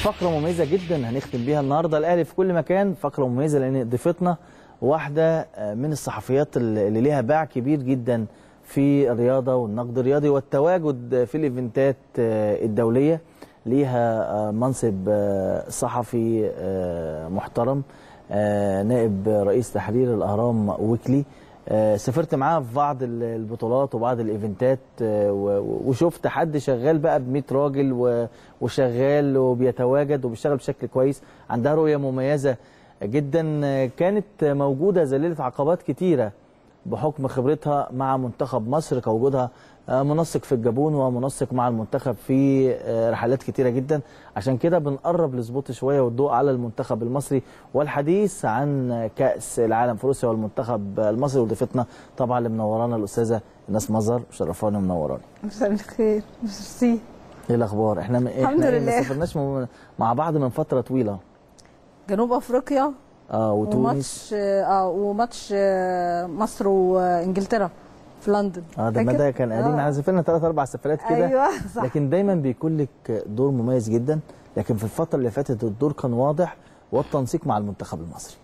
فقره مميزه جدا هنختم بيها النهارده الاهلي في كل مكان فقره مميزه لان ضيفتنا واحده من الصحفيات اللي ليها باع كبير جدا في الرياضه والنقد الرياضي والتواجد في الايفنتات الدوليه ليها منصب صحفي محترم نائب رئيس تحرير الاهرام ويكلي سافرت معاها في بعض البطولات وبعض الايفنتات وشفت حد شغال بقى ب 100 راجل وشغال وبيتواجد وبيشتغل بشكل كويس عندها رؤيه مميزه جدا كانت موجوده ذليله عقبات كتيره بحكم خبرتها مع منتخب مصر كوجودها منسق في الجابون ومنسق مع المنتخب في رحلات كتيره جدا عشان كده بنقرب لظبوط شويه والضوء على المنتخب المصري والحديث عن كاس العالم في روسيا والمنتخب المصري وضيفتنا طبعا اللي منورانا الاستاذه ايناس مظهر مشرفاني ومنوراني مساء الخير ميرسي ايه الاخبار احنا م... الحمد احنا لله. ما سافرناش م- مع بعض من فتره طويله جنوب افريقيا اه وتونس وماتش اه وماتش آه، مصر وانجلترا في لندن اه ده ما فاكر؟ ده كان قديم آه. احنا سافرنا ثلاث اربع سفرات كده ايوه صح لكن دايما بيكون لك دور مميز جدا لكن في الفتره اللي فاتت الدور كان واضح والتنسيق مع المنتخب المصري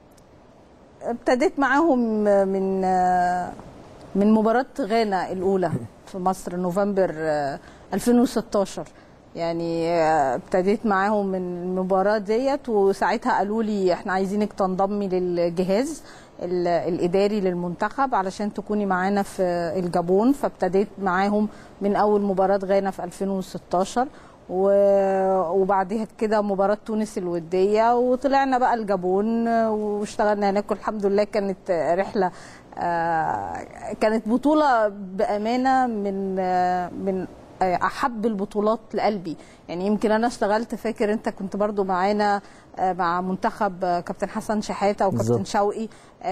ابتديت معاهم من آه، من مباراة غانا الأولى في مصر نوفمبر آه، 2016 يعني آه، ابتديت معاهم من المباراة ديت وساعتها قالوا لي احنا عايزينك تنضمي للجهاز ال- الإداري للمنتخب علشان تكوني معانا في الجابون فابتديت معاهم من أول مباراة غانا في 2016 و- وبعدها كده مباراة تونس الودية وطلعنا بقى الجابون واشتغلنا هناك والحمد لله كانت رحلة آه، كانت بطولة بأمانة من آه، من احب البطولات لقلبي يعني يمكن انا اشتغلت فاكر انت كنت برضو معانا آه، مع منتخب آه، كابتن حسن شحاته وكابتن بالظبط. شوقي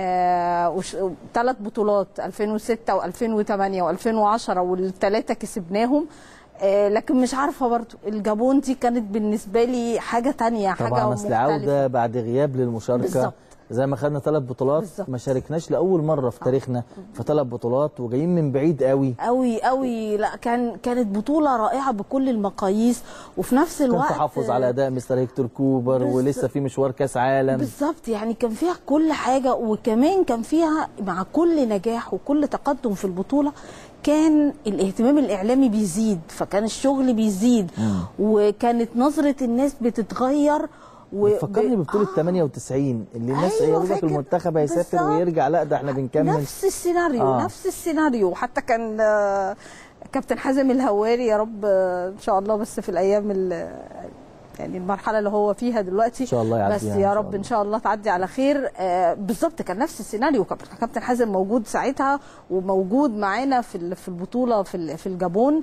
ثلاث بطولات 2006 و2008 و2010 والثلاثه كسبناهم آه، لكن مش عارفه برضو الجابون دي كانت بالنسبه لي حاجه تانية حاجه طبعا اصل مختلفه عوده بعد غياب للمشاركه بالظبط. زي ما خدنا ثلاث بطولات بالظبط. ما شاركناش لاول مره في تاريخنا في ثلاث بطولات وجايين من بعيد قوي قوي قوي لا كان كانت بطوله رائعه بكل المقاييس وفي نفس كان الوقت تحفظ على اداء مستر هيكتور كوبر بالظبط. ولسه في مشوار كاس عالم بالظبط يعني كان فيها كل حاجة وكمان كان فيها مع كل نجاح وكل تقدم في البطولة كان الاهتمام الإعلامي بيزيد فكان الشغل بيزيد وكانت نظرة الناس بتتغير و... فكرني ب- ببطوله 98 اللي الناس أيوة يقول لك فاكر. المنتخب هيسافر بالظبط. ويرجع لا ده احنا بنكمل نفس السيناريو آه. آه. نفس السيناريو حتى كان آه، كابتن حازم الهواري يا رب آه، ان شاء الله بس في الايام ال- يعني المرحله اللي هو فيها دلوقتي ان شاء الله يعديها بس إن يا شاء رب الله. ان شاء الله تعدي على خير آه، بالظبط كان نفس السيناريو كابتن كابتن حازم موجود ساعتها وموجود معانا في ال- في البطوله في ال- في الجابون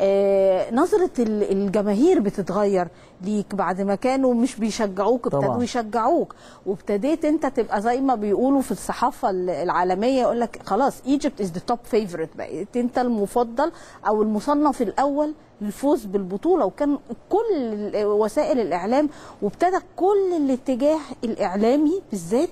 آه، نظره ال- الجماهير بتتغير ليك بعد ما كانوا مش بيشجعوك طبعاً. ابتدوا يشجعوك وابتديت انت تبقى زي ما بيقولوا في الصحافه ال- العالميه يقول لك خلاص ايجيبت از ذا توب فيفورت بقيت انت المفضل او المصنف الاول للفوز بالبطوله وكان كل ال- وسائل الاعلام وابتدى كل الاتجاه الاعلامي بالذات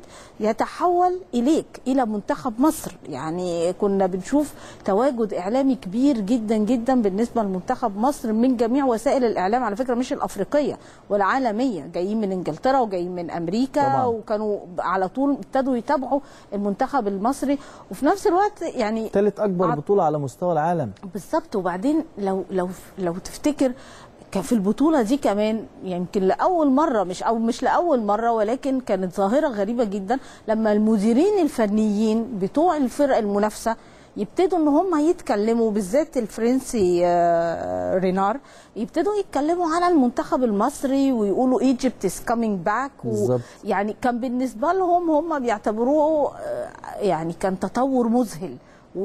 يتحول اليك الى منتخب مصر يعني كنا بنشوف تواجد اعلامي كبير جدا جدا بالنسبه لمنتخب مصر من جميع وسائل الاعلام على فكره مش الافريقيه والعالميه جايين من انجلترا وجايين من امريكا طبعاً. وكانوا على طول ابتدوا يتابعوا المنتخب المصري وفي نفس الوقت يعني ثالث اكبر عط- بطوله على مستوى العالم بالظبط وبعدين لو لو لو تفتكر كان في البطوله دي كمان يمكن لاول مره مش او مش لاول مره ولكن كانت ظاهره غريبه جدا لما المديرين الفنيين بتوع الفرق المنافسه يبتدوا ان هم يتكلموا بالذات الفرنسي آه، رينار يبتدوا يتكلموا على المنتخب المصري ويقولوا ايجيبت از كامينج باك بالظبط. يعني كان بالنسبه لهم هم بيعتبروه آه، يعني كان تطور مذهل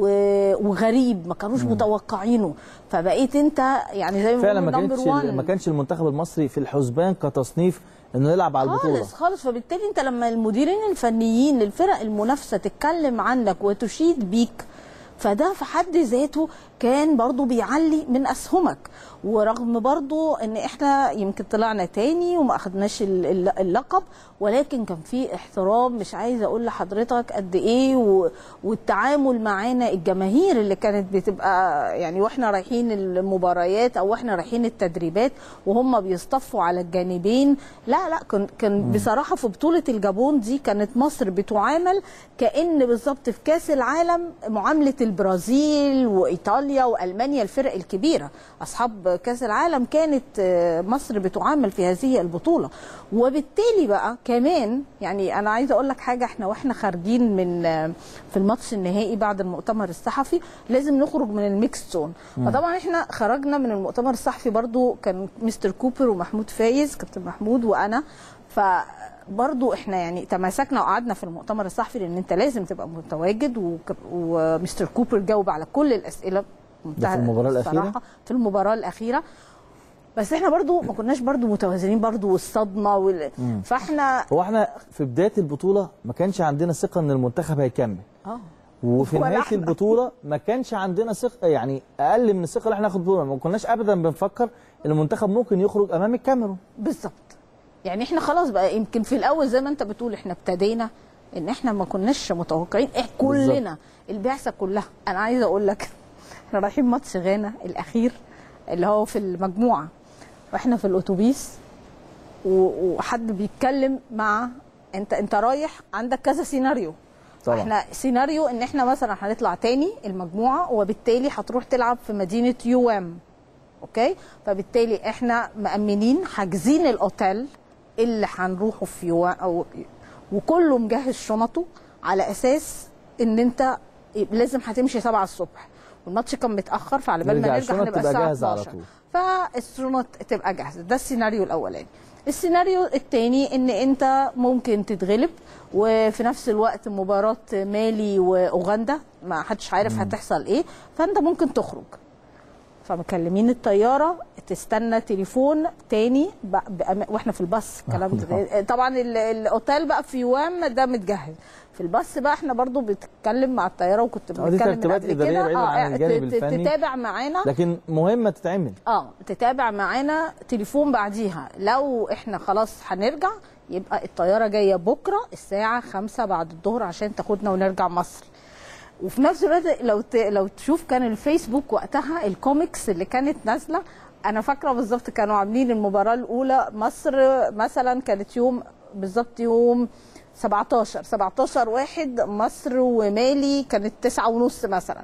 و- وغريب ما كانوش متوقعينه فبقيت انت يعني زي ما فعلا ما بيقولوا كانتش number one. ما كانش المنتخب المصري في الحسبان كتصنيف انه يلعب على البطوله خالص خالص فبالتالي انت لما المديرين الفنيين للفرق المنافسه تتكلم عنك وتشيد بيك فده في حد ذاته كان برضو بيعلي من اسهمك ورغم برضو ان احنا يمكن طلعنا تاني وما اخدناش ال- ال- اللقب ولكن كان في احترام مش عايزه اقول لحضرتك قد ايه و- والتعامل معانا الجماهير اللي كانت بتبقى يعني واحنا رايحين المباريات او واحنا رايحين التدريبات وهم بيصطفوا على الجانبين لا لا كان كان بصراحه في بطوله الجابون دي كانت مصر بتعامل كان بالظبط في كاس العالم معامله البرازيل وايطاليا والمانيا الفرق الكبيره اصحاب كاس العالم كانت آه، مصر بتعامل في هذه البطوله وبالتالي بقى كمان يعني انا عايزه اقول لك حاجه احنا واحنا خارجين من آه، في الماتش النهائي بعد المؤتمر الصحفي لازم نخرج من الميكس زون فطبعا احنا خرجنا من المؤتمر الصحفي برضو كان مستر كوبر ومحمود فايز كابتن محمود وانا ف برضو احنا يعني تماسكنا وقعدنا في المؤتمر الصحفي لان انت لازم تبقى متواجد وك- ومستر كوبر جاوب على كل الاسئله ده في المباراة الأخيرة؟ الصراحة في المباراه الاخيره بس احنا برضو ما كناش برضو متوازنين برضو والصدمه وال... فاحنا هو احنا في بدايه البطوله ما كانش عندنا ثقه ان المنتخب هيكمل اه وفي ولا نهايه احنا. البطوله ما كانش عندنا ثقه يعني اقل من الثقه اللي احنا ناخد بطوله ما كناش ابدا بنفكر ان المنتخب ممكن يخرج امام الكاميرون بالظبط يعني احنا خلاص بقى يمكن في الاول زي ما انت بتقول احنا ابتدينا ان احنا ما كناش متوقعين احنا كلنا البعثه كلها انا عايزه اقول لك احنا رايحين ماتش غانا الاخير اللي هو في المجموعه واحنا في الاتوبيس و- وحد بيتكلم مع انت انت رايح عندك كذا سيناريو طبعا. احنا سيناريو ان احنا مثلا هنطلع تاني المجموعه وبالتالي هتروح تلعب في مدينه يوام اوكي فبالتالي احنا مأمنين حاجزين الاوتيل اللي هنروحه في يوام او وكله مجهز شنطه على اساس ان انت لازم هتمشي 7 الصبح والماتش كان متاخر فعلى بال ما نرجع نرجع الشنط هنبقى تبقى الساعه جاهزة على 12 طول. فالشنط تبقى جاهزه ده السيناريو الاولاني السيناريو الثاني ان انت ممكن تتغلب وفي نفس الوقت مباراه مالي واوغندا ما حدش عارف هتحصل ايه فانت ممكن تخرج فمكلمين الطياره تستنى تليفون تاني ب- بأم- واحنا في الباص الكلام ده طبعا ال- الاوتيل بقى في يوام ده متجهز في الباص بقى احنا برضو بنتكلم مع الطياره وكنت آه، دي بنتكلم من ترتيبات قبل إدارية كده بعيداً عن اه الجانب ت- الفني. تتابع معانا لكن مهمه تتعمل اه تتابع معانا تليفون بعديها لو احنا خلاص هنرجع يبقى الطياره جايه بكره الساعه خمسة بعد الظهر عشان تاخدنا ونرجع مصر وفي نفس الوقت لو ت... لو تشوف كان الفيسبوك وقتها الكوميكس اللي كانت نازله انا فاكره بالظبط كانوا عاملين المباراه الاولى مصر مثلا كانت يوم بالظبط يوم 17 17 واحد مصر ومالي كانت تسعة ونص مثلا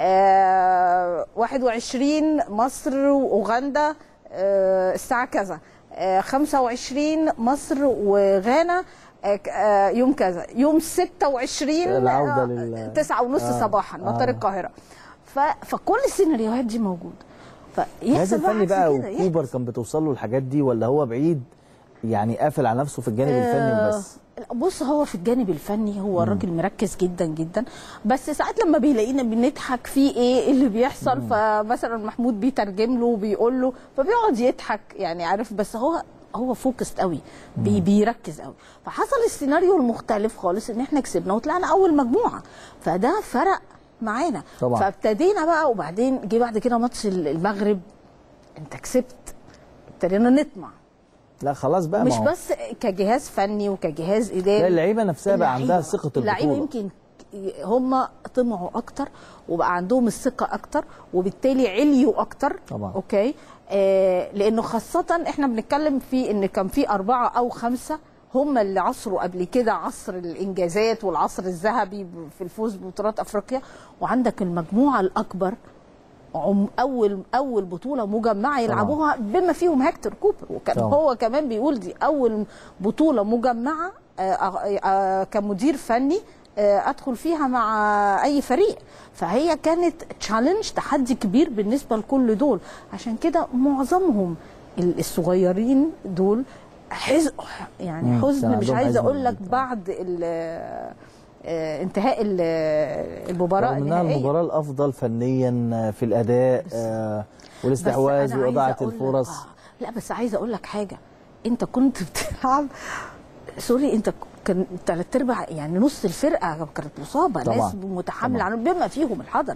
آه 21 مصر واوغندا آه الساعه كذا آه 25 مصر وغانا آه، ك- آه، يوم كذا يوم 26 العودة آه، لل- تسعة ونص آه، صباحا مطار آه. القاهره ف... فكل السيناريوهات دي موجوده الجهاز فيحصل الفني بقى عكس كده، وكوبر يحصل. كان بتوصل له الحاجات دي ولا هو بعيد يعني قافل على نفسه في الجانب الفني وبس آه، بص هو في الجانب الفني هو الراجل مركز جدا جدا بس ساعات لما بيلاقينا بنضحك في ايه اللي بيحصل فمثلا محمود بيترجم له وبيقول له فبيقعد يضحك يعني عارف بس هو هو فوكست قوي بي بيركز قوي فحصل السيناريو المختلف خالص ان احنا كسبنا وطلعنا اول مجموعه فده فرق معانا طبعا. فابتدينا بقى وبعدين جه بعد كده ماتش المغرب انت كسبت ابتدينا نطمع لا خلاص بقى مش ما هو بس كجهاز فني وكجهاز اداري لا اللعيبه نفسها بقى عندها اللعيبة- ثقه اللعيبه البطوله يمكن هم طمعوا اكتر وبقى عندهم الثقه اكتر وبالتالي عليوا اكتر طبعا. اوكي آه لانه خاصه احنا بنتكلم في ان كان في اربعه او خمسه هم اللي عصروا قبل كده عصر الانجازات والعصر الذهبي في الفوز ببطولات افريقيا وعندك المجموعه الاكبر عم اول اول بطوله مجمعه يلعبوها بما فيهم هكتور كوبر وكان طبعا. هو كمان بيقول دي اول بطوله مجمعه آه، آه، آه، كمدير فني آه، ادخل فيها مع اي فريق فهي كانت تشالنج تحدي كبير بالنسبه لكل دول عشان كده معظمهم ال- الصغيرين دول حزن يعني مم، كان حزن مش عندهم عايزه حزن اقول لك جداً. بعد ال- آه، انتهاء ال- المباراه رغم انها النهائيه المباراه الافضل فنيا في الاداء آه بس والاستحواذ أنا واضاعه عايزة أقول لك- الفرص آه لا بس عايزه اقول لك حاجه انت كنت بتلعب سوري انت كان ثلاث ارباع يعني نص الفرقه كانت مصابه طبعاً، ناس متحامله طبعاً. عنهم بما فيهم الحضري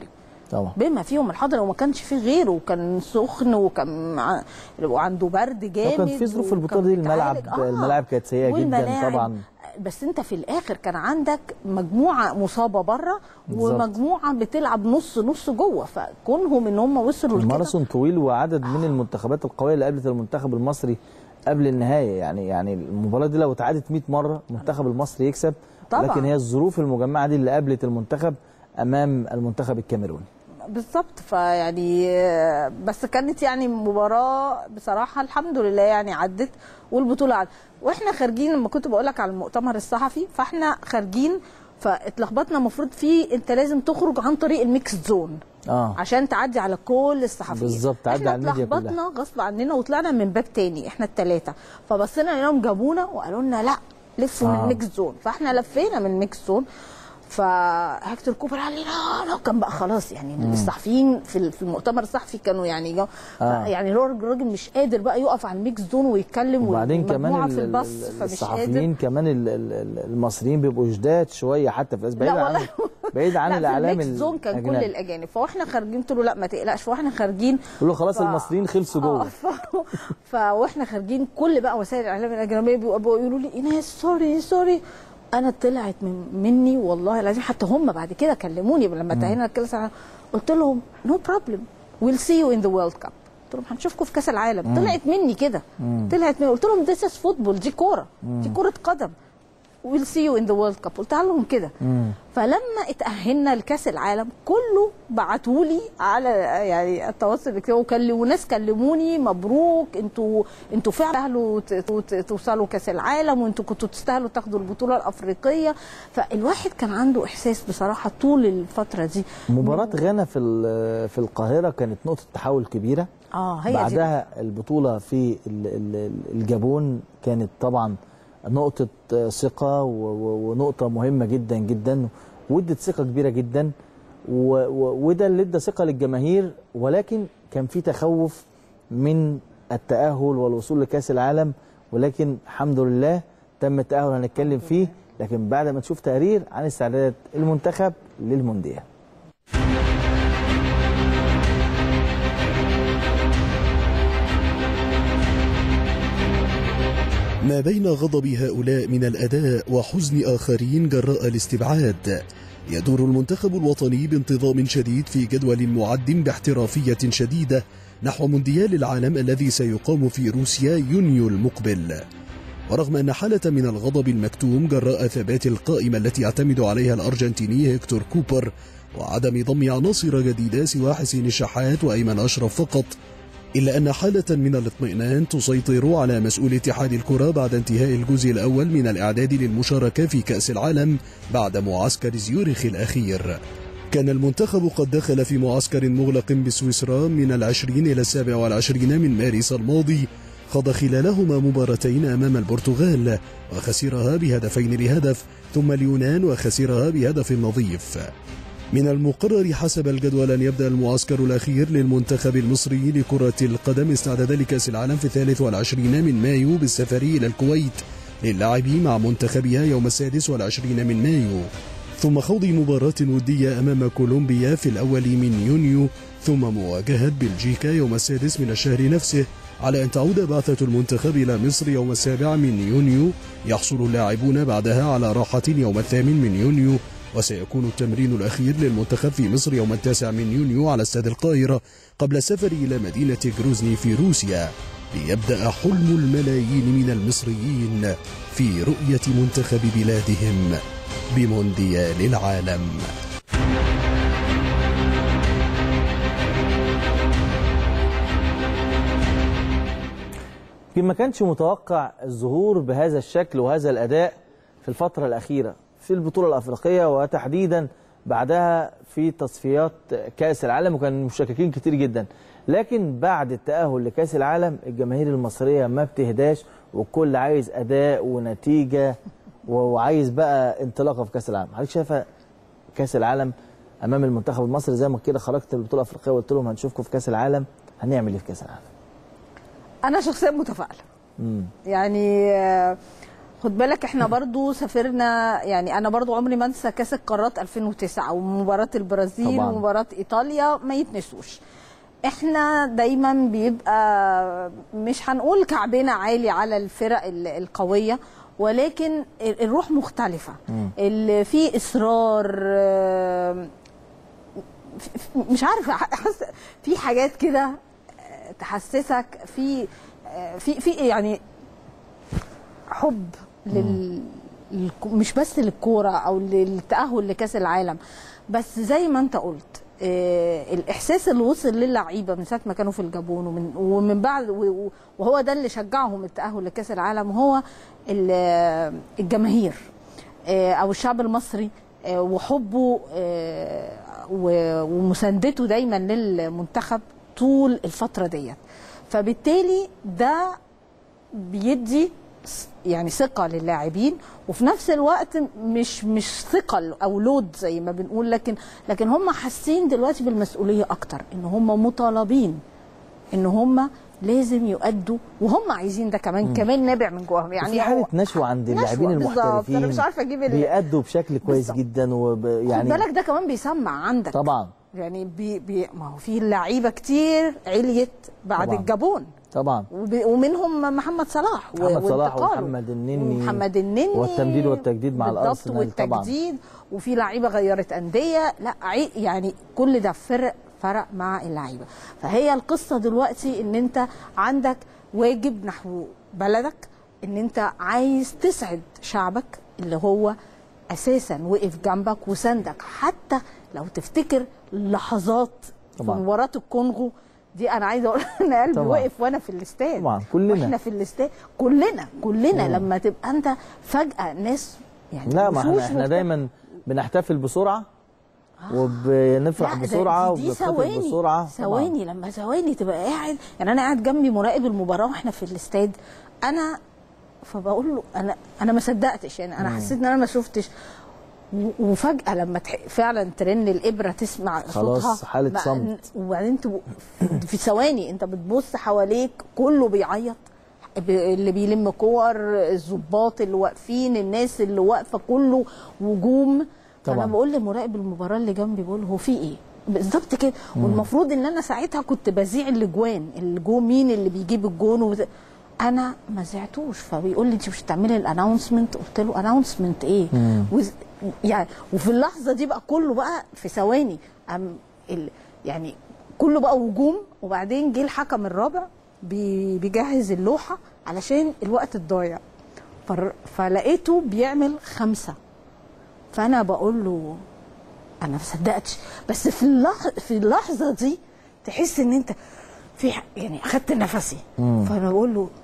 طبعا بما فيهم الحضر وما كانش فيه غيره وكان سخن وكان ع- وعنده برد جامد وكان في ظروف وكان البطوله دي الملعب بيتعالج. آه. الملاعب كانت سيئه جدا والملاعب. طبعا بس انت في الاخر كان عندك مجموعه مصابه بره بالظبط. ومجموعه بتلعب نص نص جوه فكونهم ان هم وصلوا لكده الماراثون طويل وعدد من المنتخبات القويه اللي قابلت المنتخب المصري قبل النهايه يعني يعني المباراه دي لو اتعادت 100 مره المنتخب المصري يكسب طبعاً. لكن هي الظروف المجمعه دي اللي قابلت المنتخب امام المنتخب الكاميروني بالظبط فيعني آه، بس كانت يعني مباراه بصراحه الحمد لله يعني عدت والبطوله عدت واحنا خارجين لما كنت بقول لك على المؤتمر الصحفي فاحنا خارجين فاتلخبطنا المفروض في انت لازم تخرج عن طريق الميكس زون اه عشان تعدي على كل الصحفيين بالظبط، تعدي احنا على الميديا كلها. اتلخبطنا غصب عننا وطلعنا من باب تاني احنا الثلاثه فبصينا لقيناهم جابونا وقالوا لنا لا لفوا من آه. الميكس زون فاحنا لفينا من الميكس زون فهكتور كوبر قال لي لا لا كان بقى خلاص يعني الصحفيين في ال- في المؤتمر الصحفي كانوا يعني جو آه. يعني الراجل الراجل مش قادر بقى يقف على الميكس زون ويتكلم وبعدين كمان والمجموعة ال- في الباص ال- فمش قادر الصحفيين كمان ال- ال- ال- المصريين بيبقوا جداد شويه حتى في بعيد لا عن والله بعيد عن لا، في الاعلام الميكس زون كان كل الأجنبي. الاجانب فاحنا خارجين قلت له لا ما تقلقش فاحنا خارجين قول له خلاص ف- المصريين خلصوا آه، جوه ف... ف... واحنا خارجين كل بقى وسائل الاعلام الاجنبيه بيبقوا بيقولوا لي ايناس سوري سوري انا طلعت من مني والله العظيم حتى هم بعد كده كلموني لما انتهينا الكاس العالم قلت لهم نو بروبلم ويل سي يو ان ذا وورلد كاب قلت لهم هنشوفكم في كاس العالم طلعت مني كده طلعت مني قلت لهم ذيس از فوتبول دي كوره دي كره قدم ويل سي يو ان ذا وورلد كاب قلتها لهم كده فلما اتاهلنا لكاس العالم كله بعتوا لي على يعني التواصل الاجتماعي وكل- وناس كلموني مبروك انتوا انتوا فعلا تستاهلوا ت- ت- توصلوا كاس العالم وانتوا كنتوا تستاهلوا تاخدوا البطوله الافريقيه فالواحد كان عنده احساس بصراحه طول الفتره دي مباراة غانا في ال- في القاهرة كانت نقطة تحول كبيرة اه هي دي بعدها البطولة في ال- ال- الجابون كانت طبعا نقطة ثقة و- و- ونقطة مهمة جدا جدا وادت ثقة كبيرة جدا و- و- وده اللي ادى ثقة للجماهير ولكن كان في تخوف من التأهل والوصول لكأس العالم ولكن الحمد لله تم التأهل هنتكلم فيه لكن بعد ما تشوف تقرير عن استعدادات المنتخب للمونديال ما بين غضب هؤلاء من الأداء وحزن آخرين جراء الاستبعاد يدور المنتخب الوطني بانتظام شديد في جدول معد باحترافية شديدة نحو مونديال العالم الذي سيقام في روسيا يونيو المقبل ورغم أن حالة من الغضب المكتوم جراء ثبات القائمة التي يعتمد عليها الأرجنتيني هيكتور كوبر وعدم ضم عناصر جديدة سوى حسين الشحات وأيمن أشرف فقط إلا أن حالة من الاطمئنان تسيطر على مسؤول اتحاد الكرة بعد انتهاء الجزء الأول من الإعداد للمشاركة في كأس العالم بعد معسكر زيورخ الأخير كان المنتخب قد دخل في معسكر مغلق بسويسرا من العشرين إلى السابع والعشرين من مارس الماضي خاض خلالهما مباراتين أمام البرتغال وخسرها بهدفين لهدف ثم اليونان وخسرها بهدف نظيف من المقرر حسب الجدول أن يبدأ المعسكر الأخير للمنتخب المصري لكرة القدم استعدادا لكأس العالم في الثالث والعشرين من مايو بالسفر إلى الكويت للعب مع منتخبها يوم السادس والعشرين من مايو ثم خوض مباراة ودية أمام كولومبيا في الأول من يونيو ثم مواجهة بلجيكا يوم السادس من الشهر نفسه على أن تعود بعثة المنتخب إلى مصر يوم السابع من يونيو يحصل اللاعبون بعدها على راحة يوم الثامن من يونيو وسيكون التمرين الأخير للمنتخب في مصر يوم التاسع من يونيو على استاد القاهرة قبل السفر إلى مدينة جروزني في روسيا ليبدأ حلم الملايين من المصريين في رؤية منتخب بلادهم بمونديال العالم يمكن ما كانش متوقع الظهور بهذا الشكل وهذا الاداء في الفتره الاخيره في البطوله الافريقيه وتحديدا بعدها في تصفيات كاس العالم وكان مشككين كتير جدا لكن بعد التاهل لكاس العالم الجماهير المصريه ما بتهداش والكل عايز اداء ونتيجه وعايز بقى انطلاقه في كاس العالم حضرتك شايفه كاس العالم امام المنتخب المصري زي ما كده خرجت البطوله الافريقيه وقلت لهم هنشوفكم في كاس العالم هنعمل ايه في كاس العالم انا شخصيا متفائله امم يعني آه، خد بالك احنا برضو سافرنا يعني انا برضو عمري ما انسى كاس القارات 2009 ومباراه البرازيل طبعاً. ومباراه ايطاليا ما يتنسوش احنا دايما بيبقى مش هنقول كعبنا عالي على الفرق ال- القويه ولكن ال- الروح مختلفه اللي في اصرار آه، ف- ف- مش عارفه حس في حاجات كده آه، تحسسك في آه، في في يعني حب لل للك- مش بس للكوره او للتاهل لكاس العالم بس زي ما انت قلت آه، الاحساس اللي وصل للعيبه من ساعه ما كانوا في الجابون ومن ومن بعد و- و- وهو ده اللي شجعهم التاهل لكاس العالم هو ال- الجماهير آه، او الشعب المصري آه، وحبه آه، و- ومساندته دايما للمنتخب طول الفتره ديت فبالتالي ده بيدي س- يعني ثقة للاعبين وفي نفس الوقت مش مش ثقل او لود زي ما بنقول لكن لكن هم حاسين دلوقتي بالمسؤولية اكتر ان هم مطالبين ان هم لازم يؤدوا وهم عايزين ده كمان كمان نابع من جواهم يعني يعني في حاله هو- نشوه عند نشوة اللاعبين بالظبط. المحترفين انا مش عارفه اجيب ال- بيأدوا بشكل كويس بالظبط. جدا وب... خد يعني بالك ده كمان بيسمع عندك طبعا يعني بي بي ما هو في لعيبه كتير عليت بعد طبعاً. الجابون طبعا وب- ومنهم محمد صلاح و- محمد صلاح وانتقاله. ومحمد النني ومحمد النني والتمديد والتجديد مع بالضبط الأرسنال طبعاً. والتجديد وفي لعيبه غيرت انديه لا عي- يعني كل ده فرق فرق مع اللعيبه فهي القصه دلوقتي ان انت عندك واجب نحو بلدك ان انت عايز تسعد شعبك اللي هو اساسا وقف جنبك وساندك حتى لو تفتكر لحظات في طبعاً. مباراه الكونغو دي انا عايزه اقول ان قلبي طبعاً. وقف وانا في الاستاد طبعاً، كلنا. واحنا في الاستاد كلنا كلنا لما تبقى انت فجاه ناس يعني لا ما احنا وشوش احنا مختلفة. دايما بنحتفل بسرعه وبنفرح لا، ده- بسرعه دي, دي وبنتخطب ثواني بسرعه ثواني لما ثواني تبقى قاعد يعني انا قاعد جنبي مراقب المباراه واحنا في الاستاد انا فبقول له انا انا ما صدقتش يعني انا حسيت ان انا ما شفتش و- وفجاه لما تح... فعلا ترن الابره تسمع خلاص، صوتها حالة بقى- صمت. وبعدين تبقى في ثواني انت بتبص حواليك كله بيعيط ب- اللي بيلم كور الظباط اللي واقفين الناس اللي واقفه كله وجوم طبعاً. فانا بقول لمراقب المباراه اللي جنبي بقول هو في ايه بالظبط كده والمفروض ان انا ساعتها كنت بذيع الاجوان الجون مين اللي بيجيب الجون وبت... انا ما زعتوش فبيقول لي انت مش هتعملي الاناونسمنت قلت له اناونسمنت ايه وز... يعني وفي اللحظه دي بقى كله بقى في ثواني أم ال... يعني كله بقى هجوم وبعدين جه الحكم الرابع بي... بيجهز اللوحه علشان الوقت الضايع فر... فلقيته بيعمل خمسه فانا بقول له انا ما صدقتش بس في اللح... في اللحظه دي تحس ان انت في ح- يعني اخدت نفسي فانا بقول له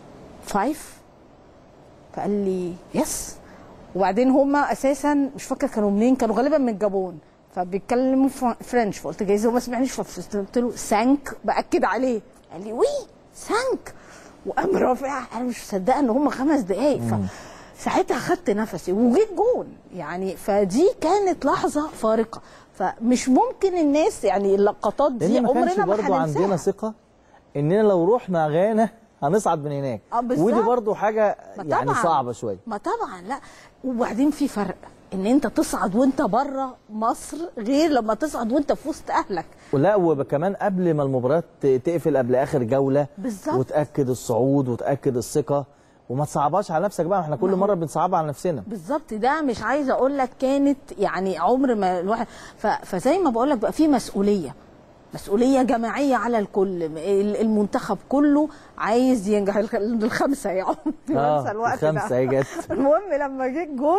فايف فقال لي يس وبعدين هما اساسا مش فاكر كانوا منين كانوا غالبا من الجابون فبيتكلموا فر- فرنش فقلت جايز هو ما سمعنيش فقلت له سانك باكد عليه قال لي وي سانك وقام رافع انا مش مصدقه ان هم خمس دقائق ف... ساعتها خدت نفسي وجيت جون يعني فدي كانت لحظه فارقه فمش ممكن الناس يعني اللقطات دي لان ما كانش عمرنا ما برضو عندنا هننساها ثقه اننا لو رحنا غانا هنصعد من هناك آه، بالظبط. ودي برضو حاجه ما يعني طبعاً. صعبه شويه ما طبعا لا وبعدين في فرق ان انت تصعد وانت بره مصر غير لما تصعد وانت في وسط اهلك ولا وكمان قبل ما المباراه ت- تقفل قبل اخر جوله بالظبط. وتاكد الصعود وتاكد الثقه وما تصعبهاش على نفسك بقى احنا كل مره بنصعبها على نفسنا بالظبط ده مش عايزه اقول لك كانت يعني عمر ما الواحد ف... فزي ما بقول لك بقى في مسؤوليه مسؤوليه جماعيه على الكل ال- المنتخب كله عايز ينجح الخ- الخمسه يا عم اه الوقت خمسه ده هي جت المهم لما جه الجون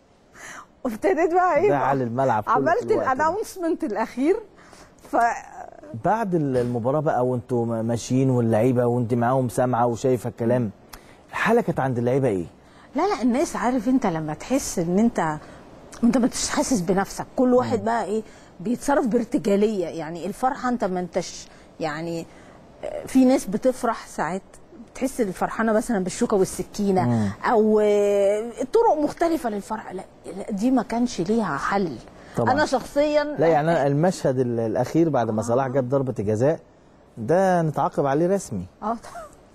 وابتديت بقى ايه زعل الملعب كله في عملت الوقت ده. الاناونسمنت الاخير ف بعد المباراه بقى وانتوا م- ماشيين واللعيبه وانت معاهم سامعه وشايفه الكلام الحاله كانت عند اللعيبه ايه؟ لا لا الناس عارف انت لما تحس ان انت انت ما انتش حاسس بنفسك كل واحد بقى ايه بيتصرف بارتجاليه يعني الفرحه انت ما انتش يعني آه، في ناس بتفرح ساعات تحس الفرحانه مثلا بالشوكه والسكينه او آه، طرق مختلفه للفرح لا لا، دي ما كانش ليها حل طبعاً. انا شخصيا لا يعني أنا المشهد ال- الاخير بعد ما صلاح جاب ضربه جزاء ده نتعاقب عليه رسمي اه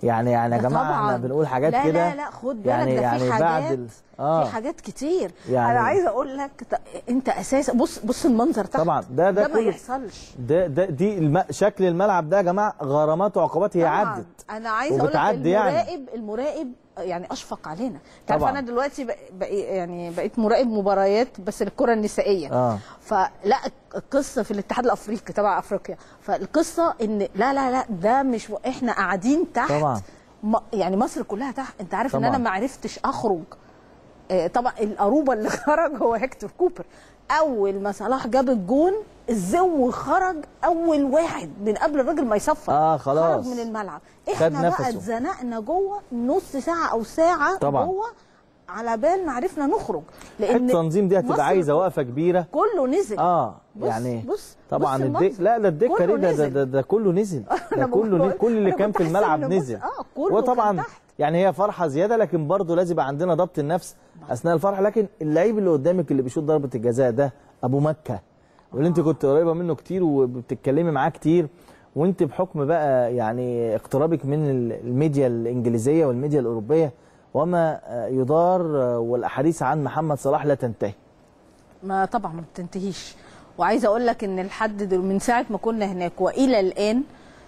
يعني يعني يا ده جماعه احنا طبعاً. بنقول حاجات لا كده لا لا خد بالك يعني ده يعني في حاجات بعد ال... اه في حاجات كتير يعني- انا عايزه اقول لك ط- انت اساسا بص بص المنظر تحت طبعا ده ده, ده ما كله- يحصلش ده ده دي الم... شكل الملعب ده يا جماعه غرامات وعقوبات هي طبعاً. عدت انا عايزه اقول لك وبتعدي يعني. المراقب المراقب يعني اشفق علينا انت عارف طبعاً. انا دلوقتي بق... بق... يعني بقيت مراقب مباريات بس للكره النسائيه اه فلا القصه في الاتحاد الافريقي تبع افريقيا فالقصه ان لا لا لا ده مش و... احنا قاعدين تحت طبعاً. م... يعني مصر كلها تحت انت عارف ان طبعاً. انا ما عرفتش اخرج آه، طبعا القروبه اللي خرج هو هيكتور كوبر اول ما صلاح جاب الجون الزو خرج اول واحد من قبل الراجل ما يصفر آه، خلاص. خرج من الملعب خد احنا بقى نفسه. اتزنقنا جوه نص ساعه او ساعه طبعاً. جوه على بال ما عرفنا نخرج التنظيم دي هتبقى مصر عايزه وقفه كبيره كله نزل اه بص- يعني بص- طبعا بص الدك المنظر. لا ده الدكه كله دي ده, ده, نزل. ده, ده كله نزل ده أنا كله بقول- نزل. كل اللي أنا كان كنت في أحس الملعب إن بص- نزل آه، كله وطبعا كان تحت. يعني هي فرحه زياده لكن برضه لازم يبقى عندنا ضبط النفس اثناء الفرحه لكن اللعيب اللي قدامك اللي بيشوط ضربه الجزاء ده ابو مكه واللي انت كنت قريبه منه كتير وبتتكلمي معاه كتير وانت بحكم بقى يعني اقترابك من الميديا الانجليزيه والميديا الاوروبيه وما يدار والاحاديث عن محمد صلاح لا تنتهي ما طبعا ما بتنتهيش وعايزه اقول لك ان لحد دل- من ساعه ما كنا هناك والى الان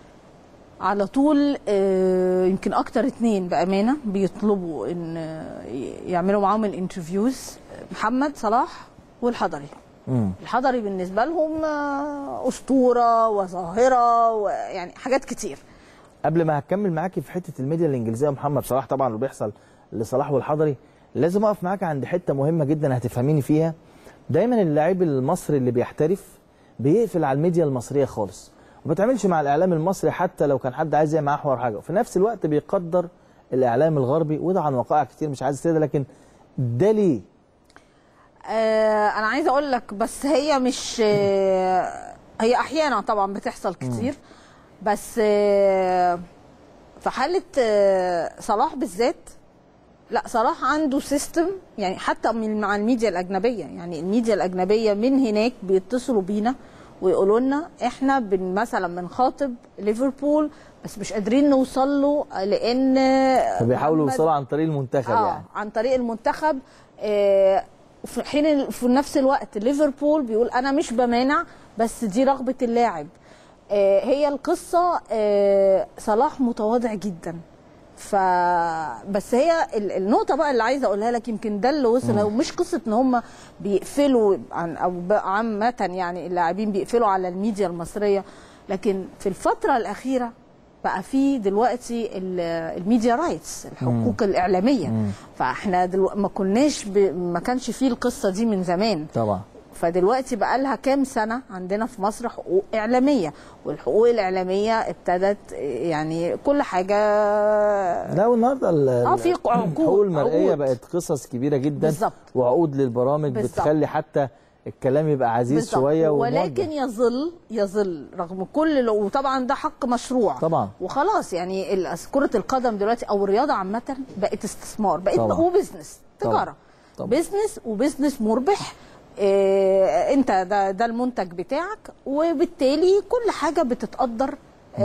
على طول آه، يمكن اكتر اتنين بامانه بيطلبوا ان آه، يعملوا معاهم الانترفيوز محمد صلاح والحضري امم الحضري بالنسبه لهم آه، اسطوره وظاهره ويعني حاجات كتير قبل ما هكمل معاكي في حته الميديا الانجليزيه ومحمد صلاح طبعا اللي بيحصل لصلاح والحضري لازم اقف معاك عند حته مهمه جدا هتفهميني فيها دايما اللاعب المصري اللي بيحترف بيقفل على الميديا المصريه خالص وما بتعملش مع الاعلام المصري حتى لو كان حد عايز يعمل معاه حوار حاجه وفي نفس الوقت بيقدر الاعلام الغربي وده عن وقائع كتير مش عايز كده لكن ده ليه آه انا عايزه اقول لك بس هي مش آه هي احيانا طبعا بتحصل كتير بس آه في حاله آه صلاح بالذات لا صلاح عنده سيستم يعني حتى من مع الميديا الاجنبيه يعني الميديا الاجنبيه من هناك بيتصلوا بينا ويقولوا لنا احنا بن مثلا بنخاطب ليفربول بس مش قادرين نوصل له لان فبيحاولوا محمد- يوصلوا عن طريق المنتخب اه يعني عن طريق المنتخب آه في حين في نفس الوقت ليفربول بيقول انا مش بمانع بس دي رغبه اللاعب آه هي القصه آه صلاح متواضع جدا ف بس هي ال- النقطه بقى اللي عايزه اقولها لك يمكن ده اللي وصل هو مش قصه ان هم بيقفلوا عن او ب- عامه يعني اللاعبين بيقفلوا على الميديا المصريه لكن في الفتره الاخيره بقى في دلوقتي ال- الميديا رايتس الحقوق الاعلاميه فاحنا دلوقتي ما كناش ب... ما كانش فيه القصه دي من زمان طبعا فدلوقتي بقى لها كام سنه عندنا في مصر حقوق اعلاميه والحقوق الاعلاميه ابتدت يعني كل حاجه لا والنهارده ال- اه في عقود الحقوق المرئيه عقود. بقت قصص كبيره جدا بالظبط. وعقود للبرامج بالظبط. بتخلي حتى الكلام يبقى عزيز بالظبط. شويه ولكن وموجه. يظل يظل رغم كل ال- وطبعا ده حق مشروع طبعا. وخلاص يعني ال- كره القدم دلوقتي او الرياضه عامه بقت استثمار بقت طبعا. وبزنس طبعا. تجاره طبعا. بزنس وبزنس مربح إيه انت ده ده المنتج بتاعك وبالتالي كل حاجه بتتقدر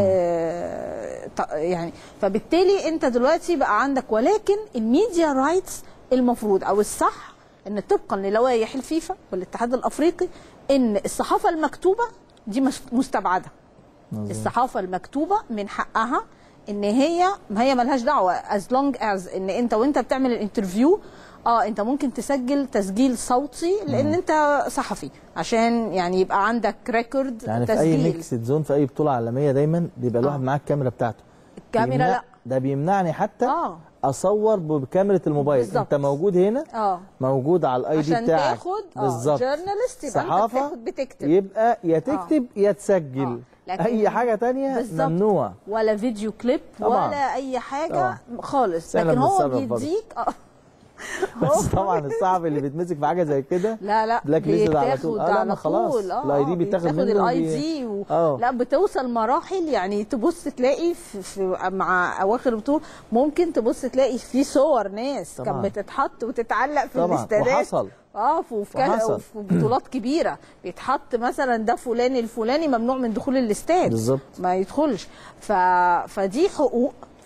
آه ط- يعني فبالتالي انت دلوقتي بقى عندك ولكن الميديا رايتس المفروض او الصح ان طبقا للوائح الفيفا والاتحاد الافريقي ان الصحافه المكتوبه دي مش- مستبعده الصحافه المكتوبه من حقها ان هي ما هي ملهاش دعوه از لونج از ان انت وانت بتعمل الانترفيو اه انت ممكن تسجل تسجيل صوتي لان انت صحفي عشان يعني يبقى عندك ريكورد يعني في تسجيل اي ميكس زون في اي بطوله عالميه دايما بيبقى الواحد آه. معاه الكاميرا بتاعته الكاميرا بيمنع- لا ده بيمنعني حتى اه اصور بكاميرا الموبايل بالظبط. انت موجود هنا اه موجود على الاي دي عشان بتاعك تاخد اه بالظبط جورنالست يبقى انت صحافه بتاخد بتكتب يبقى يا تكتب يا تسجل آه. لكن- اي حاجه تانية بالظبط. ممنوع ولا فيديو كليب طبعا. ولا اي حاجه طبعا. خالص إحنا لكن هو بنتصرف برضه. بيديك اه بس طبعا الصعب اللي بيتمسك في حاجه زي كده لا لا بلاك ليست على بيتاخد طول. آه، لا، ما على خلاص. طول. اه الآي دي آه، بيتاخد بيتاخد منه الاي وبي- دي و... آه. لا بتوصل مراحل يعني تبص تلاقي في, في مع اواخر البطوله ممكن تبص تلاقي في صور ناس طبعا. كانت بتتحط وتتعلق في طبعا الاستادات وحصل اه في وفي كه- وحصل. وفي بطولات كبيره بيتحط مثلا ده فلان الفلاني ممنوع من دخول الاستاد بالظبط. ما يدخلش ف... فدي حقوق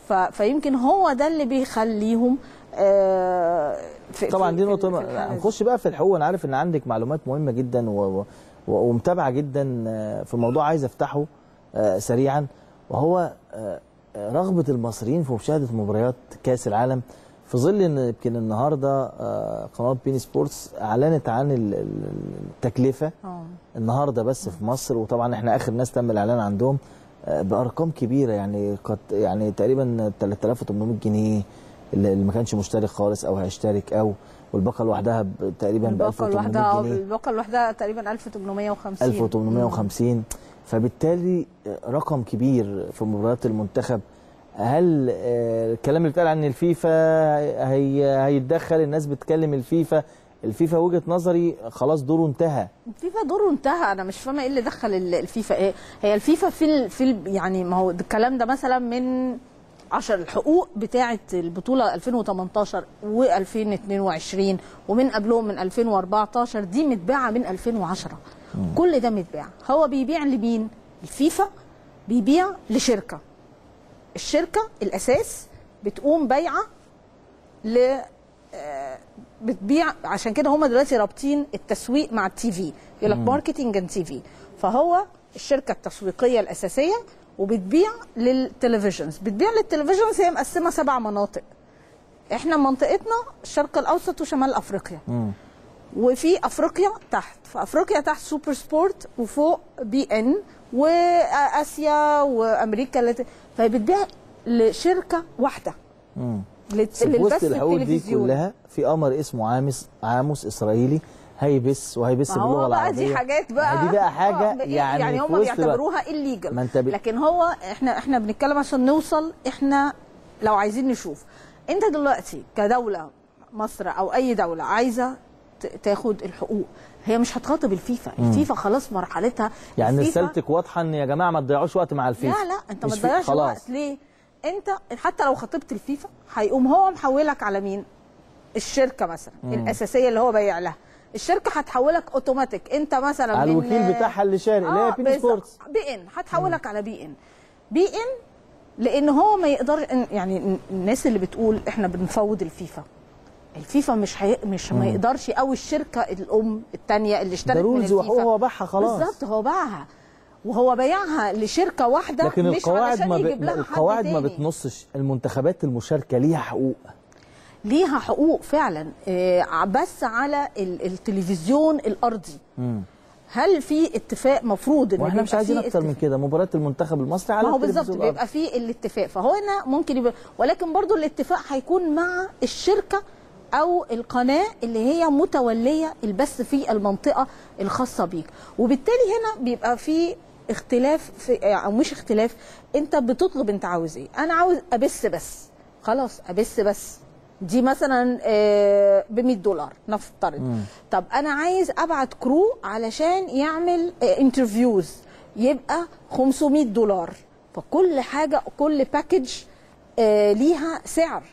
ف... فيمكن هو ده اللي بيخليهم آه في طبعا في- دي في- نقطه في الحالة دي. هنخش بقى في الحقوق انا عارف ان عندك معلومات مهمه جدا و... و... ومتابعه جدا آه، في موضوع عايز افتحه آه، سريعا وهو آه، آه، رغبه المصريين في مشاهده مباريات كاس العالم في ظل ان يمكن النهارده آه، قناه بين سبورتس اعلنت عن ال- ال- التكلفه اه النهارده بس في مصر وطبعا احنا اخر ناس تم الاعلان عندهم آه، بارقام كبيره يعني قد يعني تقريبا 3800 جنيه اللي اللي ما كانش مشترك خالص او هيشترك او والباقه لوحدها ب- تقريبا ب الباقه 1800 لوحدها جنيه الباقه لوحدها تقريبا 1850 1850 فبالتالي آه، رقم كبير في مباريات المنتخب هل آه، الكلام اللي بيتقال عن الفيفا هي هيتدخل الناس بتكلم الفيفا الفيفا وجهه نظري خلاص دوره انتهى الفيفا دوره انتهى انا مش فاهمه ايه اللي دخل ال- الفيفا ايه هي الفيفا في ال... في ال... يعني ما هو ده الكلام ده مثلا من 10 الحقوق بتاعه البطوله 2018 و2022 ومن قبلهم من 2014 دي متباعه من 2010 كل ده متباع هو بيبيع لمين الفيفا بيبيع لشركه الشركه الاساس بتقوم بايعه ل آه، بتبيع عشان كده هم دلوقتي رابطين التسويق مع التي في يقول لك ماركتنج اند تي في فهو الشركه التسويقيه الاساسيه وبتبيع للتلفزيونز بتبيع للتلفزيونز هي مقسمه سبع مناطق احنا منطقتنا الشرق الاوسط وشمال افريقيا وفي افريقيا تحت فافريقيا تحت سوبر سبورت وفوق بي ان واسيا وامريكا التي- فبتبيع لشركه واحده للت- بس في وسط للبث الحقوق دي التلفزيوني. كلها في قمر اسمه عامس عاموس اسرائيلي هيبث وهيبث ما هو باللغه بقى العربيه دي حاجات بقى ما دي بقى حاجه آه، يعني يعني في هم وسط بقى- بيعتبروها الليجل ما انت ب... لكن هو احنا احنا بنتكلم عشان نوصل احنا لو عايزين نشوف انت دلوقتي كدوله مصر او اي دوله عايزه ت- تاخد الحقوق هي مش هتخاطب الفيفا الفيفا خلاص مرحلتها يعني الفيفا- رسالتك واضحه ان يا جماعه ما تضيعوش وقت مع الفيفا لا لا انت ما مش في- تضيعش خلاص وقت ليه انت حتى لو خاطبت الفيفا هيقوم هو محولك على مين الشركه مثلا مم. الاساسيه اللي هو بايع لها الشركه هتحولك اوتوماتيك انت مثلا على من- الوكيل بتاعها اللي شاري اللي هي بين بالظبط. سبورتس بي ان هتحولك على بي ان بي ان لان هو ما يقدر إن- يعني الناس اللي بتقول احنا بنفوض الفيفا الفيفا مش هي... مش ما يقدرش او الشركه الام الثانيه اللي اشترت ده من رولز الفيفا وهو باعها خلاص بالظبط هو باعها وهو بايعها لشركه واحده لكن مش القواعد علشان ما, يجيب ب... لها حد القواعد ما تاني. بتنصش المنتخبات المشاركه ليها حقوق ليها حقوق فعلا آه، بس على ال- التلفزيون الارضي هل في اتفاق مفروض ان واحنا يبقى مش عايزين في اكتر من اتفاق؟ كده مباراه المنتخب المصري على ما هو بالظبط التلفزيون بيبقى في الاتفاق فهو هنا ممكن يبقى ولكن برضو الاتفاق هيكون مع الشركه او القناه اللي هي متوليه البث في المنطقه الخاصه بيك وبالتالي هنا بيبقى في اختلاف في او مش اختلاف انت بتطلب انت عاوز ايه انا عاوز ابث بس خلاص ابث بس دي مثلا ب 100 دولار نفترض طب انا عايز ابعت كرو علشان يعمل انترفيوز يبقى 500 دولار فكل حاجه كل باكج ليها سعر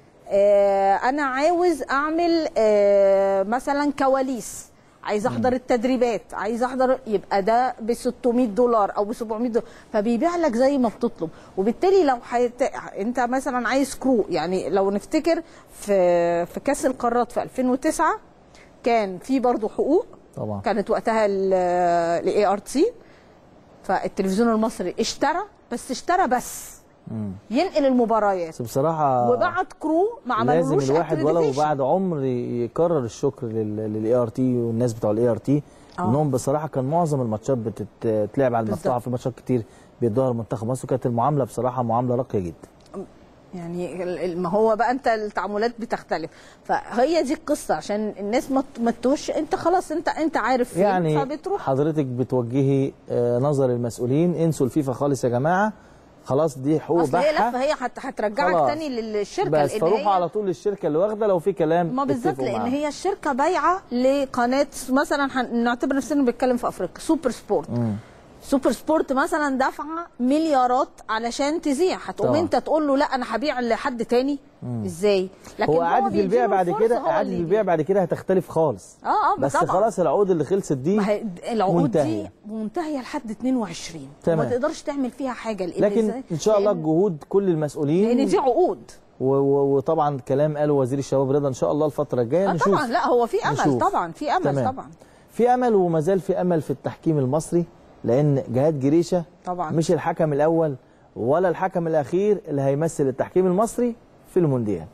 آه، انا عاوز اعمل آه، مثلا كواليس عايز احضر التدريبات عايز احضر يبقى ده ب 600 دولار او ب 700 دولار فبيبيع لك زي ما بتطلب وبالتالي لو حيت... انت مثلا عايز كرو يعني لو نفتكر في في كاس القارات في 2009 كان في برضه حقوق طبعا كانت وقتها الاي ار تي فالتلفزيون المصري اشترى بس اشترى بس ينقل المباريات بس بصراحه وبعت كرو ما لازم عملوش الواحد ولو accreditation. بعد عمر يكرر الشكر للاي ار تي والناس بتوع الاي ار تي آه. انهم بصراحه كان معظم الماتشات بتتلعب على المفتوحه بالظبط. في ماتشات كتير بيدوها لمنتخب مصر وكانت المعامله بصراحه معامله راقيه جدا يعني ال- ال- ما هو بقى انت التعاملات بتختلف فهي دي القصه عشان الناس ما ت- ما تتوهش انت خلاص انت انت عارف فين يعني فبتروح حضرتك بتوجهي آه، نظر المسؤولين انسوا الفيفا خالص يا جماعه خلاص دي حقوق اصل هي بحة لفه هي هت- هترجعك خلاص. تاني للشركه بس لان فروحوا هي على طول للشركه اللي واخده لو في كلام ما بالظبط اتفقوا لان معاها. هي الشركه بايعه لقناه مثلا هن- نعتبر نفسنا بنتكلم في افريقيا سوبر سبورت سوبر سبورت مثلا دافعه مليارات علشان تذيع هتقوم طبعا. انت تقول له لا انا هبيع لحد تاني ازاي لكن هو اعاده بيديله البيع بعد الفرصة كده هو اعاده اللي البيع بعد كده هتختلف خالص اه اه بس طبعا. خلاص العقود اللي خلصت دي ما هي العقود منتهية. دي منتهيه لحد 22 تمام. وما تقدرش تعمل فيها حاجه لان لكن إزاي؟ ان شاء الله لأن- جهود كل المسؤولين لان دي عقود و- و- وطبعا كلام قاله وزير الشباب رضا ان شاء الله الفتره الجايه آه نشوف طبعا لا هو في امل نشوف. طبعا في امل تمام. طبعا في امل وما زال في امل في التحكيم المصري لان جهاد جريشه طبعا. مش الحكم الاول ولا الحكم الاخير اللي هيمثل التحكيم المصري في المونديال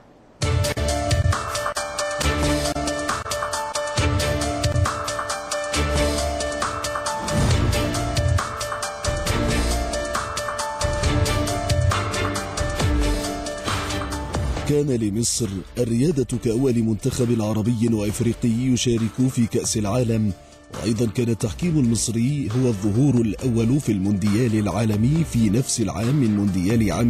كان لمصر الريادة كأول منتخب عربي وإفريقي يشارك في كأس العالم وأيضا كان التحكيم المصري هو الظهور الأول في المونديال العالمي في نفس العام من مونديال عام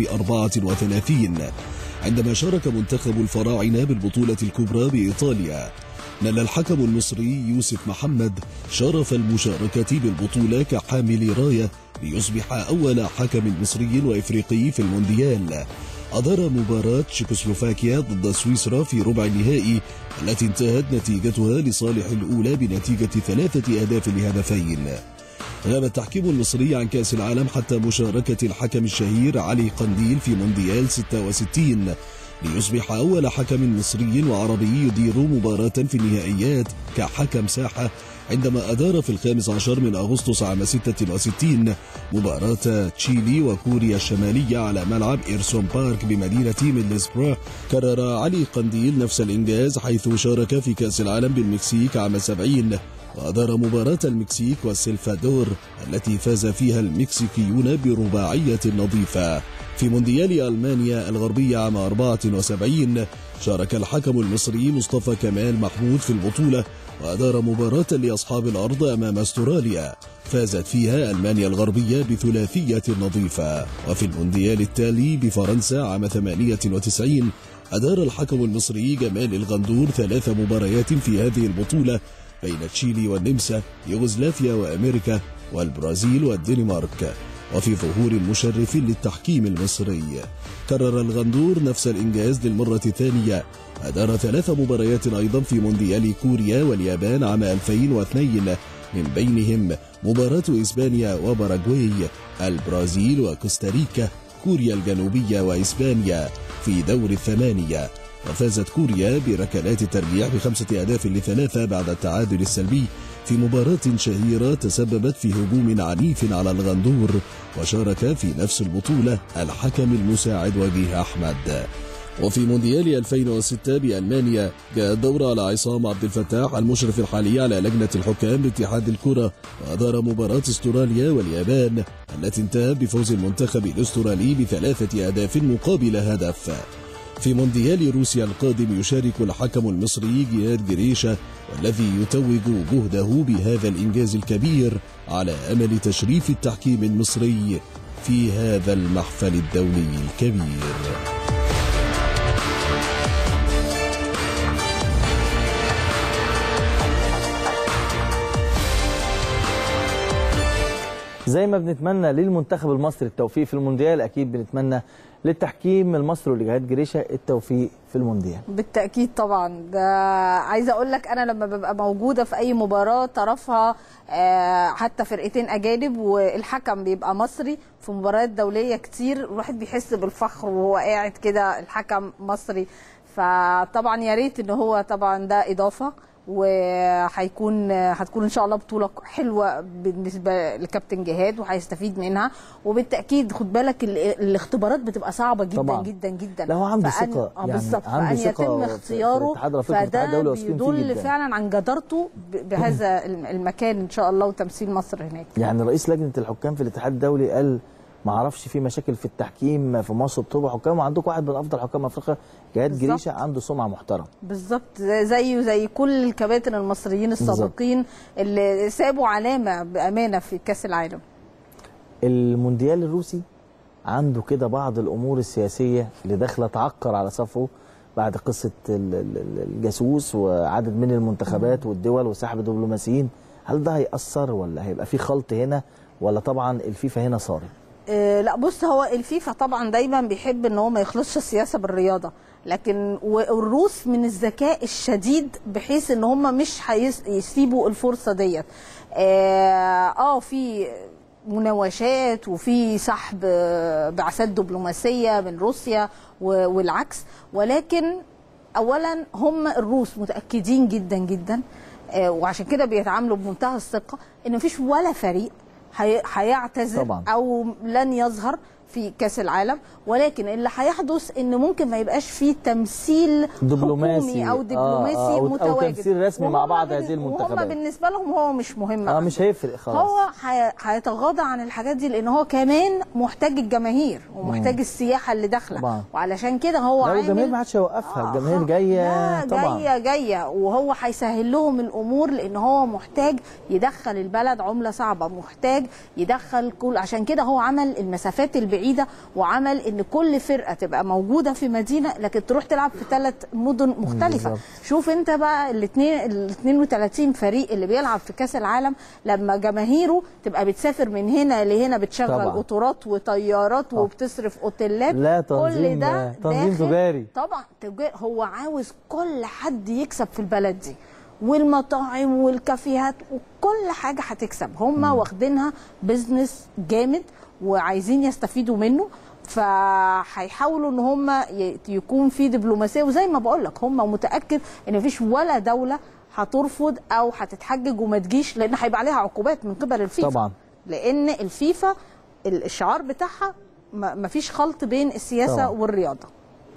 34 عندما شارك منتخب الفراعنة بالبطولة الكبرى بإيطاليا نال الحكم المصري يوسف محمد شرف المشاركة بالبطولة كحامل راية ليصبح أول حكم مصري وإفريقي في المونديال أدار مباراة تشيكوسلوفاكيا ضد سويسرا في ربع النهائي التي انتهت نتيجتها لصالح الأولى بنتيجة ثلاثة أهداف لهدفين غاب التحكيم المصري عن كأس العالم حتى مشاركة الحكم الشهير علي قنديل في مونديال 66 ليصبح أول حكم مصري وعربي يدير مباراة في النهائيات كحكم ساحة عندما أدار في الخامس عشر من أغسطس عام 66 مباراة تشيلي وكوريا الشمالية على ملعب إيرسون بارك بمدينة ميدلسبرا كرر علي قنديل نفس الإنجاز حيث شارك في كأس العالم بالمكسيك عام 70 وأدار مباراة المكسيك والسلفادور التي فاز فيها المكسيكيون برباعية نظيفة في مونديال ألمانيا الغربية عام 74 شارك الحكم المصري مصطفى كمال محمود في البطولة وأدار مباراة لأصحاب الأرض أمام استراليا فازت فيها ألمانيا الغربية بثلاثية نظيفة وفي المونديال التالي بفرنسا عام 98 أدار الحكم المصري جمال الغندور ثلاث مباريات في هذه البطولة بين تشيلي والنمسا يوغوسلافيا وأمريكا والبرازيل والدنمارك وفي ظهور مشرف للتحكيم المصري كرر الغندور نفس الإنجاز للمرة الثانية أدار ثلاث مباريات أيضا في مونديال كوريا واليابان عام 2002 من بينهم مباراة إسبانيا وباراغواي البرازيل وكوستاريكا كوريا الجنوبية وإسبانيا في دور الثمانية وفازت كوريا بركلات الترجيح بخمسة أهداف لثلاثة بعد التعادل السلبي في مباراة شهيرة تسببت في هجوم عنيف على الغندور وشارك في نفس البطولة الحكم المساعد وجيه أحمد وفي مونديال 2006 بألمانيا جاء الدور على عصام عبد الفتاح المشرف الحالي على لجنة الحكام باتحاد الكرة وأدار مباراة استراليا واليابان التي انتهت بفوز المنتخب الأسترالي بثلاثة أهداف مقابل هدف في مونديال روسيا القادم يشارك الحكم المصري جهاد جريشة والذي يتوج جهده بهذا الإنجاز الكبير على أمل تشريف التحكيم المصري في هذا المحفل الدولي الكبير زي ما بنتمنى للمنتخب المصري التوفيق في المونديال اكيد بنتمنى للتحكيم المصري ولجهاد جريشه التوفيق في المونديال بالتاكيد طبعا ده عايزه اقول لك انا لما ببقى موجوده في اي مباراه طرفها آه، حتى فرقتين اجانب والحكم بيبقى مصري في مباريات دوليه كتير الواحد بيحس بالفخر وهو قاعد كده الحكم مصري فطبعا يا ريت ان هو طبعا ده اضافه وهيكون هتكون ان شاء الله بطوله حلوه بالنسبه لكابتن جهاد وهيستفيد منها وبالتاكيد خد بالك ال- الاختبارات بتبقى صعبه جدا طبعا. جدا جدا لا، هو عنده فأن- ثقة، اه يعني بالظبط عنده فان ثقة يتم في- في اختياره الاتحاد الأفريقي والاتحاد فده الدولي واثقين فيه بيدل جدا. فعلا عن جدارته ب- بهذا الم- المكان ان شاء الله وتمثيل مصر هناك يعني رئيس لجنه الحكام في الاتحاد الدولي قال ما اعرفش في مشاكل في التحكيم في مصر بتبقى حكام وعندكم واحد من افضل حكام افريقيا جهاد بالظبط. جريشه عنده سمعه محترمه بالظبط زيه زي كل الكباتن المصريين السابقين اللي سابوا علامه بامانه في كاس العالم المونديال الروسي عنده كده بعض الامور السياسيه اللي داخله تعكر على صفه بعد قصه ال- ال- ال- الجاسوس وعدد من المنتخبات والدول وسحب دبلوماسيين هل ده هيأثر ولا هيبقى في خلط هنا ولا طبعا الفيفا هنا صارم آه، لا بص هو الفيفا طبعا دايما بيحب ان هو ما يخلطش السياسه بالرياضه لكن والروس من الذكاء الشديد بحيث ان هم مش هيسيبوا الفرصه ديت اه آه، في مناوشات وفي سحب آه، بعثات دبلوماسيه من روسيا و- والعكس ولكن اولا هم الروس متاكدين جدا جدا آه، وعشان كده بيتعاملوا بمنتهى الثقه ان مفيش ولا فريق هي- هيعتذر طبعاً. او لن يظهر في كاس العالم ولكن اللي هيحدث ان ممكن ما يبقاش فيه تمثيل دبلوماسي. حكومي او آه، دبلوماسي آه، أو- أو متواجد تمثيل رسمي مع وهم بعض بالن- هذه المنتخبات. وهم بالنسبه لهم هو مش مهم اه مش هيفرق خلاص هو هي- هيتغاضى عن الحاجات دي لان هو كمان محتاج الجماهير ومحتاج السياحه اللي داخله طبعاً. وعلشان كده هو لا عامل والجماهير ما حدش هيوقفها آه، الجماهير آه. جايه لا طبعا جايه جايه وهو هيسهل لهم الامور لان هو محتاج يدخل البلد عمله صعبه محتاج يدخل كل عشان كده هو عمل المسافات البعيده وعمل ان كل فرقه تبقى موجوده في مدينه لكن تروح تلعب في ثلاث مدن مختلفه بالظبط. شوف انت بقى الاثنين ال 32 فريق اللي بيلعب في كاس العالم لما جماهيره تبقى بتسافر من هنا لهنا بتشغل طبعاً. قطارات وطيارات وبتصرف اوتيلات لا، كل تنظيم- ده تنظيم داخل- تجاري. طبعا تجار هو عاوز كل حد يكسب في البلد دي والمطاعم والكافيهات وكل حاجه هتكسب هم واخدينها بزنس جامد وعايزين يستفيدوا منه فهيحاولوا ان هم ي- يكون في دبلوماسيه وزي ما بقول لك هم متاكد ان مفيش ولا دوله هترفض او هتتحجج وما تجيش لان هيبقى عليها عقوبات من قبل الفيفا طبعاً. لان الفيفا ال- الشعار بتاعها ما- مفيش خلط بين السياسه طبعاً. والرياضه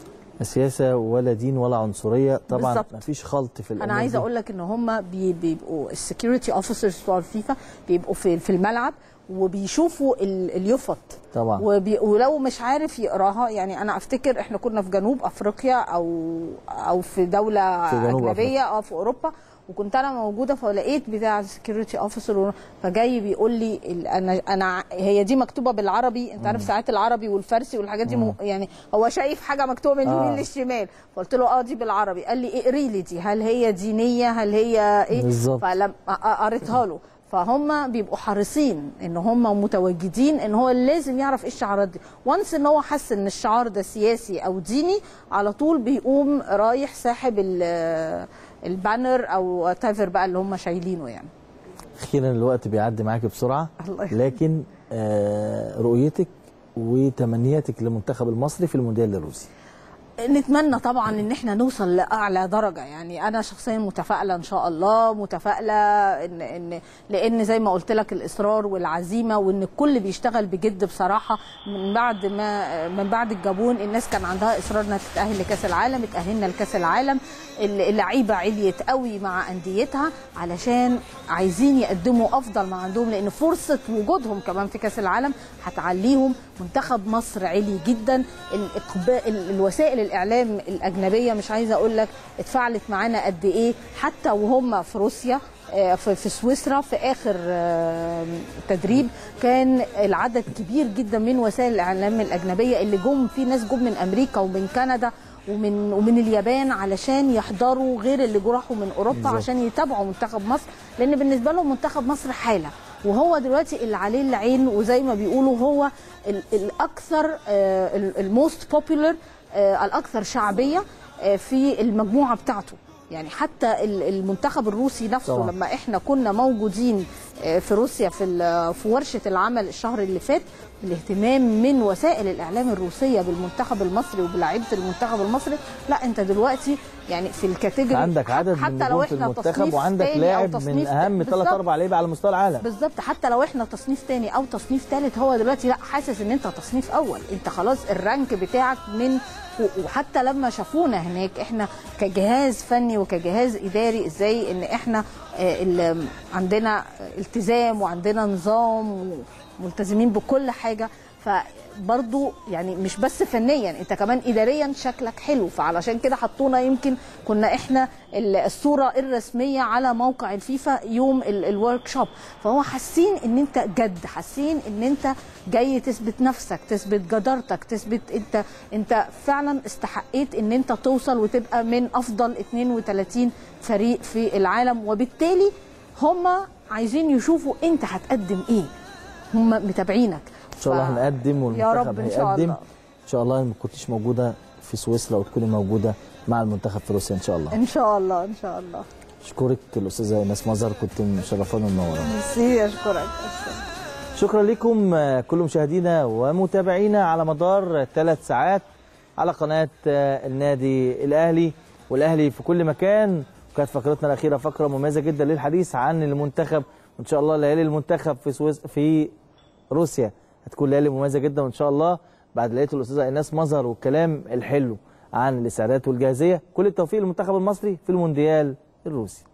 سياسه ولا دين ولا عنصريه طبعا بالظبط. مفيش خلط في الامور انا عايزه دي. اقول لك ان هم بي بيبقوا السكيورتي اوفيسرز بتوع الفيفا بيبقوا في في الملعب وبيشوفوا ال- اليفط طبعا. وبي ولو مش عارف يقراها يعني انا افتكر احنا كنا في جنوب افريقيا او او في دوله في جنوب اجنبيه اه في اوروبا وكنت انا موجوده فلقيت بتاع السكيورتي اوفيسر فجاي بيقول لي ال- انا انا هي دي مكتوبه بالعربي انت عارف ساعات العربي والفارسي والحاجات دي م... يعني هو شايف حاجه مكتوبه من اليمين آه. للشمال فقلت له اه دي بالعربي قال لي اقري لي دي هل هي دينيه هل هي ايه بالظبط. فلما قريتها له فهم بيبقوا حريصين ان هم متواجدين ان هو لازم يعرف ايه الشعارات دي وانس ان هو حس ان الشعار ده سياسي او ديني على طول بيقوم رايح ساحب ال- البانر او تافر بقى اللي هم شايلينه يعني اخيرا الوقت بيعدي معاك بسرعه الله يخليك. لكن آه رؤيتك وتمنياتك للمنتخب المصري في المونديال الروسي نتمنى طبعا ان احنا نوصل لاعلى درجه يعني انا شخصيا متفائله ان شاء الله متفائله ان ان لان زي ما قلت لك الاصرار والعزيمه وان الكل بيشتغل بجد بصراحه من بعد ما من بعد الجابون الناس كان عندها اصرار انها تتاهل لكاس العالم اتاهلنا لكاس العالم اللعيبه عليت قوي مع انديتها علشان عايزين يقدموا افضل ما عندهم لان فرصه وجودهم كمان في كاس العالم هتعليهم منتخب مصر علي جدا الإقبال ال- الوسائل الاعلام الاجنبيه مش عايزه اقول لك اتفاعلت معانا قد ايه حتى وهم في روسيا آه، في في سويسرا في اخر آه، تدريب كان العدد كبير جدا من وسائل الاعلام الاجنبيه اللي جم في ناس جم من امريكا ومن كندا ومن ومن اليابان علشان يحضروا غير اللي راحوا من اوروبا بالظبط. عشان يتابعوا منتخب مصر لان بالنسبه لهم منتخب مصر حاله وهو دلوقتي اللي عليه العين وزي ما بيقولوا هو ال- الاكثر الموست بوبولار الاكثر شعبيه آه، في المجموعه بتاعته يعني حتى ال- المنتخب الروسي نفسه طبعا. لما احنا كنا موجودين آه، في روسيا في ال- في ورشه العمل الشهر اللي فات الاهتمام من وسائل الاعلام الروسيه بالمنتخب المصري وبلاعيبه المنتخب المصري لا انت دلوقتي يعني في الكاتيجوري عندك عدد من حتى لو نجوم في احنا المنتخب تصنيف وعندك تاني أو لاعب من تصنيف اهم ثلاث بالظبط. اربع لعيبه على مستوى العالم بالظبط حتى لو احنا تصنيف تاني او تصنيف تالت هو دلوقتي لا حاسس ان انت تصنيف اول انت خلاص الرانك بتاعك من و- وحتى لما شافونا هناك احنا كجهاز فني وكجهاز اداري ازاي ان احنا آه، ال- عندنا التزام وعندنا نظام وملتزمين بكل حاجه فبرضو يعني مش بس فنيا انت كمان اداريا شكلك حلو فعلشان كده حطونا يمكن كنا احنا ال- الصوره الرسميه على موقع الفيفا يوم الورك شوب فهو حاسين ان انت جد حاسين ان انت جاي تثبت نفسك تثبت جدارتك تثبت انت انت فعلا استحقيت ان انت توصل وتبقى من افضل 32 فريق في العالم وبالتالي هم عايزين يشوفوا انت هتقدم ايه هم متابعينك ان شاء الله هنقدم يا والمنتخب رب إن شاء هيقدم الله. ان شاء الله ما كنتش موجوده في سويسرا وتكوني موجوده مع المنتخب في روسيا ان شاء الله ان شاء الله ان شاء الله اشكرك الاستاذه ايناس مظهر كنت مشرفانا ومنورانا ميرسي اشكرك شكرا لكم آه، كل مشاهدينا ومتابعينا على مدار ثلاث ساعات على قناه آه، النادي الاهلي والاهلي في كل مكان وكانت فقرتنا الاخيره فقره مميزه جدا للحديث عن المنتخب وان شاء الله ليالي المنتخب في سويس في روسيا هتكون ليالي مميزه جدا وان شاء الله بعد ليله الاستاذه ايناس مظهر والكلام الحلو عن الاستعدادات والجاهزيه كل التوفيق للمنتخب المصري في المونديال الروسي